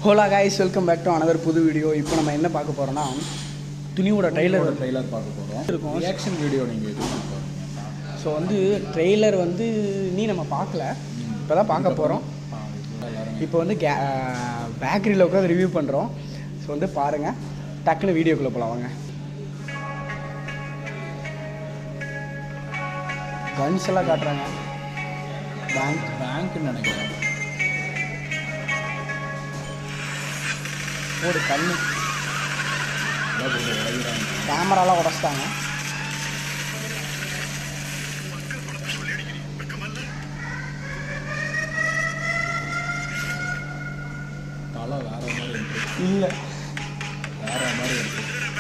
Hola guys welcome back to another புது video இப்போ நம்ம என்ன பார்க்க போகிறோம்னா துணியோட ட்ரெய்லர் ஒரு ட்ரைலர் பார்க்க போகிறோம் இருக்கும். ரியாக்ஷன் வீடியோ நீங்கள் இது பண்ண போகிறீங்க ஸோ வந்து ட்ரெய்லர் வந்து நீ நம்ம பார்க்கல இப்போ தான் பார்க்க போகிறோம் இப்போ வந்து கே பேக்கரியில் உட்காந்து ரிவ்யூ பண்ணுறோம் ஸோ வந்து பாருங்கள் டக்குன்னு வீடியோக்குள்ளே போகலாம் வாங்க கன்ஸ் எல்லாம் காட்டுறாங்க பேங்க் பேங்க்னு நினைக்கிறேன் ஒரு கண்ணு அதான் போட்டு உடைக்கிறாங்க. கேமராலாம் உடச்சிட்டாங்க தலை வேற மாதிரி இருக்கு இல்லை வேற மாதிரி இருக்கு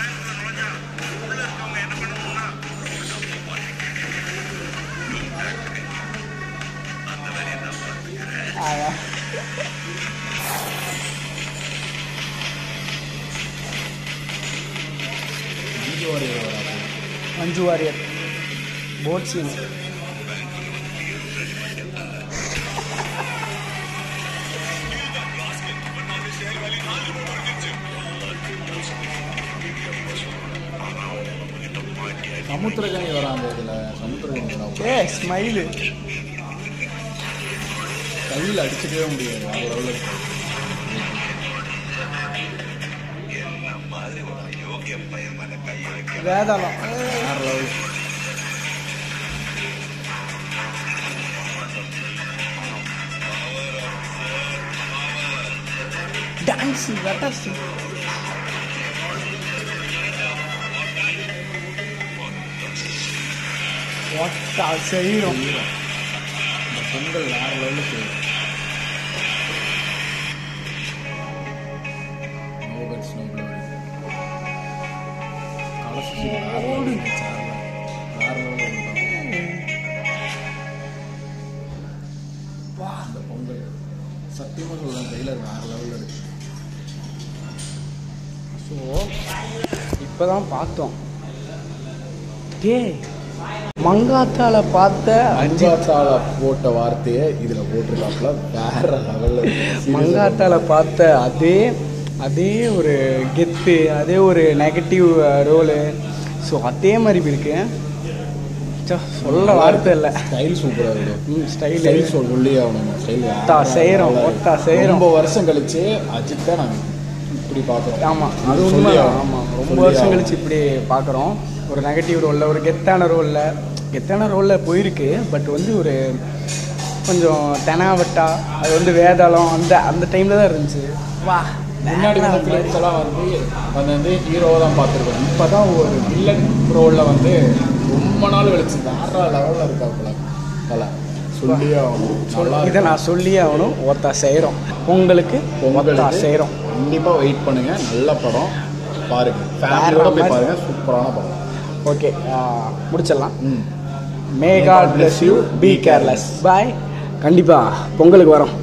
அதான் இது ஒரு மஞ்சு வாரியர் போட் சீன் சமுத்திரகனி வராங்க இதில் சமுத்திரகனி வராங்க ஏ ஸ்மைலு கையில் அடிச்சுக்கவே முடியாது அந்த லெவலில் இருக்கு வேதாளம் வேற லெவல் டான்ஸ் வெட்டாசி ஒட்டா செய்கிறோம் இந்த பொங்கல் வேற லெவலுக்கு நோபல் ஸ்னோபில் கலசி வேற லெவல் வேற லெவலில் வா அந்த பொங்கல் சத்தியமாக சொல்கிறேன் ட்ரெய்லர் வேற லெவலில் இருக்கு ஸோ இப்போ தான் பார்த்தோம் டேய் மங்காத்தால பார்த்த அஜித் அஞ்சாத்தால போட்ட வார்த்தையை இதில் போட்டிருக்காப்புல வேற லெவலில் மங்காத்தால பார்த்த அதே அதே ஒரு கெத்து அதே ஒரு நெகட்டிவ் ரோலு ஸோ அதே மாதிரி இருக்கு ச்சே, சொல்ல வார்த்தை இல்லை ஸ்டைல் சூப்பராக இருக்கும் ம் ஸ்டைலு ஸ்டைல் சொல் சொல்லி ஆகணும் ஸ்டைல் ஒத்தா செய்றோம், ஒத்தா செய்றோம். ரொம்ப வருஷம் கழிச்சு அஜித் தான் நாங்கள் இப்படி பார்க்குறோம் ஆமாம் அது உண்மை ஆமாம் ரொம்ப வருஷம் கழிச்சு இப்படி பார்க்குறோம் ஒரு நெகட்டிவ் ரோலில் ஒரு கெத்தான ரோலில் கெத்தான ரோலில் போயிருக்கு பட் வந்து ஒரு கொஞ்சம் தெனாவட்டா அது வந்து வேதாளம் அந்த அந்த டைமில் தான் இருந்துச்சு வா முன்னாடி வந்த ஃபிலிம்ஸ் எல்லாம் வந்து அது வந்து ஹீரோவை தான் பார்த்துருக்கோம் இப்போ தான் ஒரு வில்லன் ரோலில் வந்து ரொம்ப நாள் கழிச்சு வேற லெவலில் இருக்காப்புல தலை சொல்லியே ஆகணும் நல்லா இதை நான் சொல்லியே ஆகணும் ஒத்தா செய்கிறோம் பொங்கலுக்கு ஒத்தா பொங்கலுக்கு செய்கிறோம் கண்டிப்பாக வெயிட் பண்ணுங்க நல்ல படம் பாருங்க ஃபேமிலியோட போய் மாதிரி. பாருங்க சூப்பரான படம் ஓகே முடிச்சிடலாம் ம் may God bless you be careless boy கண்டிப்பாக பொங்கலுக்கு வரோம்